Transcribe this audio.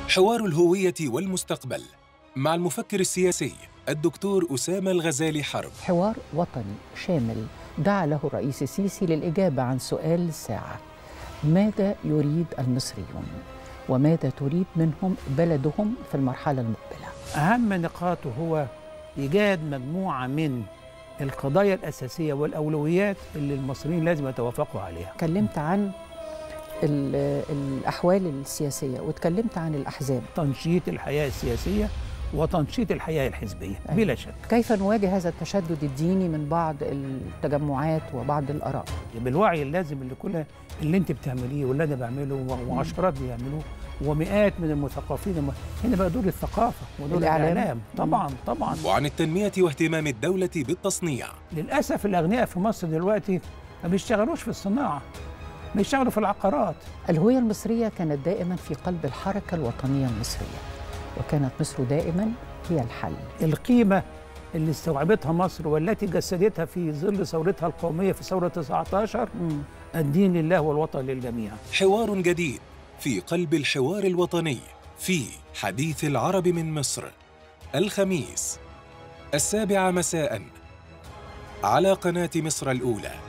حوار الهوية والمستقبل مع المفكر السياسي الدكتور أسامة الغزالي حرب حوار وطني شامل دعا له الرئيس السيسي للإجابة عن سؤال الساعة ماذا يريد المصريون وماذا تريد منهم بلدهم في المرحلة المقبلة أهم نقاطه هو إيجاد مجموعة من القضايا الأساسية والأولويات اللي المصريين لازم يتوافقوا عليها اتكلمت عن ال- الأحوال السياسية واتكلمت عن الأحزاب تنشيط الحياة السياسية وتنشيط الحياة الحزبية أيوة. بلا شك كيف نواجه هذا التشدد الديني من بعض التجمعات وبعض الآراء بالوعي اللازم اللي كل اللي انت بتعمليه واللي انا بعمله و- وعشرات بيعملوه ومئات من المثقفين الم- هنا بقى دور الثقافة ودور الإعلام. الإعلام, طبعا طبعا وعن التنمية واهتمام الدولة بالتصنيع للأسف الأغنياء في مصر دلوقتي ما بيشتغلوش في الصناعة بيشتغلوا في العقارات الهوية المصرية كانت دائما في قلب الحركة الوطنية المصرية وكانت مصر دائما هي الحل القيمة اللي استوعبتها مصر والتي جسدتها في ظل ثورتها القومية في ثورة 19 مم. الدين لله والوطن للجميع حوار جديد في قلب الحوار الوطني في حديث العرب من مصر الخميس السابعة مساء على قناة مصر الأولى